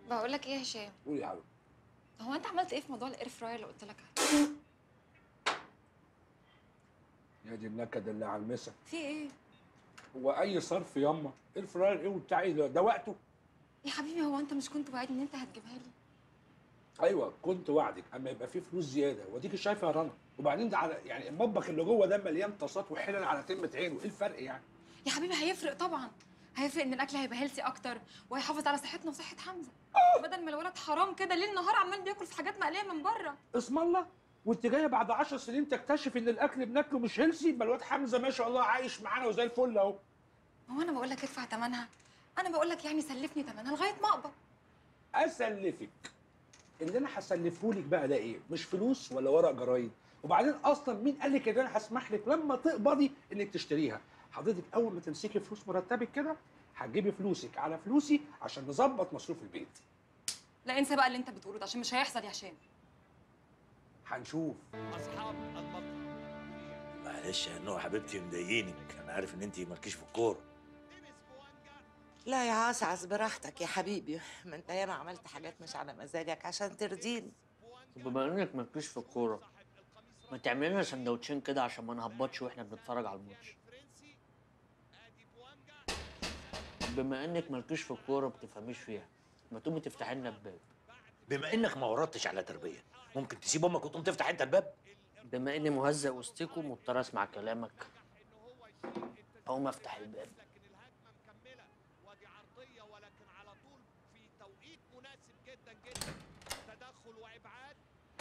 بقول لك ايه يا هشام قولي يا حبيبي هو انت عملت ايه في موضوع الاير فراير اللي قلت لك عليه يا دي النكد اللي على المسا في ايه هو اي صرف ياما الفراير ايه وبتاع ايه ده ده وقته يا حبيبي هو انت مش كنت وعدني ان انت هتجيبها لي ايوه كنت وعدك اما يبقى فيه فلوس زياده واديك شايفه يا رنا وبعدين ده على يعني المطبخ اللي جوه ده مليان طاسات وحلل على تمه عينه ايه الفرق يعني يا حبيبي هيفرق طبعا هيفرق ان الاكل هيبقى هيلثي اكتر وهيحافظ على صحتنا وصحه حمزه بدل ما الولد حرام كده ليل نهار عمال بياكل في حاجات مقليه من بره اسم الله وانت جايه بعد 10 سنين تكتشف ان الاكل اللي بناكله مش هيلسي يبقى الواد حمزه ما شاء الله عايش معانا وزي الفل اهو هو انا بقول لك ادفع ثمنها انا بقول لك يعني سلفني ثمنها لغايه ما اقبض اسلفك اللي انا هسلفهولك بقى ده ايه مش فلوس ولا ورق جرايد وبعدين اصلا مين قال لك ان انا هسمح لك لما تقبضي انك تشتريها حضرتك اول ما تمسكي فلوس مرتبك كده هتجيبي فلوسك على فلوسي عشان نظبط مصروف البيت لا انسى بقى اللي انت بتقوله ده عشان مش هيحصل يا هشام هنشوف اصحاب المطر معلش يا نوع حبيبتي مضايقينك انا عارف ان انت مالكيش في الكوره لا يا عسعس براحتك يا حبيبي ما انت ياما عملت حاجات مش على مزاجك عشان ترضيني بما انك مالكيش في الكوره ما تعمل لنا سندوتشين كده عشان ما نهبطش واحنا بنتفرج على الماتش بما انك مالكيش في الكوره بتفهميش فيها ما تقومي تفتحي لنا الباب بما انك ما وردتش على تربيه ممكن تسيب امك وتقوم تفتح انت الباب بما اني مهزأ وسطكم مضطر اسمع كلامك اقوم افتح الباب ودي عرضيه ولكن على طول في توقيت مناسب جدا جدا تدخل وابعاد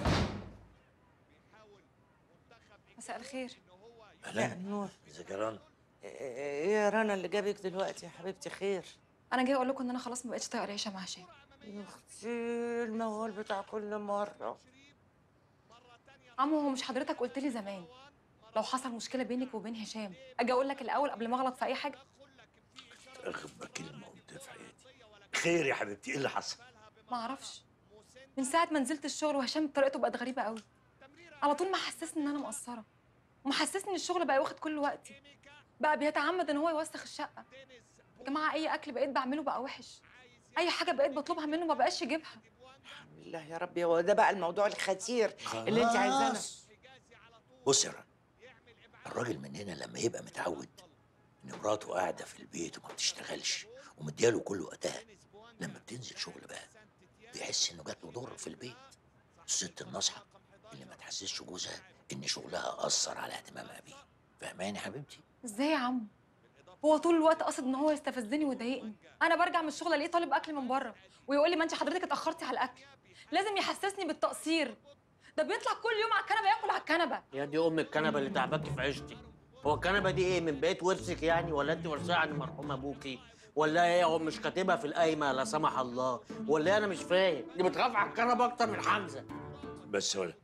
بيحاول منتخب مساء الخير يا اهلا نور ازيك يا رنا ايه يا رنا اللي جابك دلوقتي يا حبيبتي خير انا جاي اقول لكم ان انا خلاص ما بقتش طايقه العيشه مع هشام يا اختي الموال بتاع كل مره عمو هو مش حضرتك قلت لي زمان لو حصل مشكله بينك وبين هشام اجي اقول لك الاول قبل ما اغلط في اي حاجه اغبى كلمه قلتها في حياتي خير يا حبيبتي ايه اللي حصل ما اعرفش من ساعه ما نزلت الشغل وهشام طريقته بقت غريبه قوي على طول محسسني ان انا مقصره ومحسسني ان الشغل بقى واخد كل وقتي بقى بيتعمد ان هو يوسخ الشقه يا جماعه اي اكل بقيت بعمله بقى وحش اي حاجه بقيت بطلبها منه ما بقاش يجيبها الحمد لله يا ربي هو ده بقى الموضوع الخطير اللي انت عايزانا خلاص. بص يا رنا الراجل مننا لما يبقى متعود ان مراته قاعده في البيت وما بتشتغلش ومدياله كل وقتها لما بتنزل شغل بقى بيحس انه جات له ضر في البيت الست الناصحه اللي ما تحسسش جوزها ان شغلها اثر على اهتمامها بيه فاهماني يا حبيبتي ازاي يا عمو هو طول الوقت قاصد ان هو يستفزني ويضايقني انا برجع من الشغل الاقيه طالب اكل من بره ويقول لي ما انت حضرتك اتاخرتي على الاكل لازم يحسسني بالتقصير ده بيطلع كل يوم على الكنبه ياكل على الكنبه يا دي ام الكنبه اللي تعباكي في عيشتي هو الكنبه دي ايه من بيت ورثك يعني ولا انت ورثاها عن مرحوم ابوكي ولا ايه هو مش كاتبها في القايمه لا سمح الله ولا إيه؟ انا مش فاهم دي بتخاف على الكنبه اكتر من حمزه بس ولا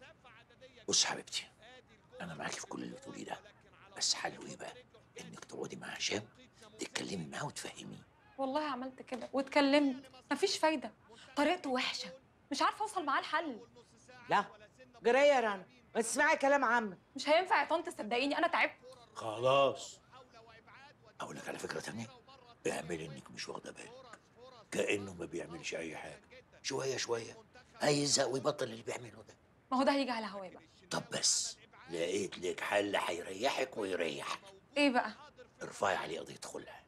بص يا حبيبتي انا معاكي في كل اللي بتقوليه ده بس حله ايه بقى انك تقعدي مع هشام تتكلمي معاه وتفهميه والله عملت كده واتكلمت مفيش فايده طريقته وحشه مش عارفه اوصل معاه الحل لا جري يا رنا ما تسمعي كلام عمك مش هينفع يا طنط صدقيني انا تعبت خلاص اقول لك على فكره تانية اعملي انك مش واخده بالك كانه ما بيعملش اي حاجه شويه شويه هيزهق ويبطل اللي بيعمله ده ما هو ده هيجي على هواه بقى طب بس لقيت لك حل هيريحك ويريحك ايه بقى ارفعي عليه قضيه خلع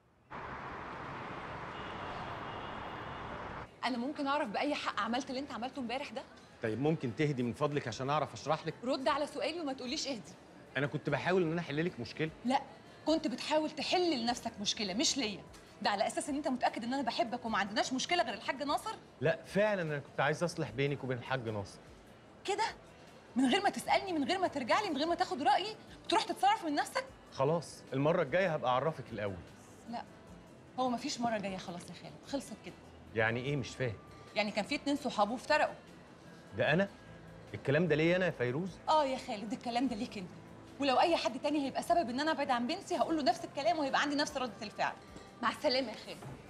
انا ممكن اعرف باي حق عملت اللي انت عملته امبارح ده طيب ممكن تهدي من فضلك عشان اعرف اشرح لك رد على سؤالي وما تقوليش اهدي انا كنت بحاول ان انا احل لك مشكله لا كنت بتحاول تحل لنفسك مشكله مش ليا ده على اساس ان انت متاكد ان انا بحبك وما عندناش مشكله غير الحاج ناصر لا فعلا انا كنت عايز اصلح بينك وبين الحاج ناصر كده من غير ما تسالني من غير ما ترجع لي من غير ما تاخد رايي تروح تتصرف من نفسك خلاص المره الجايه هبقى اعرفك الاول لا هو ما فيش مره جايه خلاص يا خالد خلصت كده يعني ايه مش فاهم يعني كان في اتنين صحابه وافترقوا ده انا الكلام ده ليا انا يا فيروز اه يا خالد الكلام ده ليك انت ولو اي حد تاني هيبقى سبب ان انا ابعد عن بنتي هقول له نفس الكلام وهيبقى عندي نفس رده الفعل مع السلامه يا خالد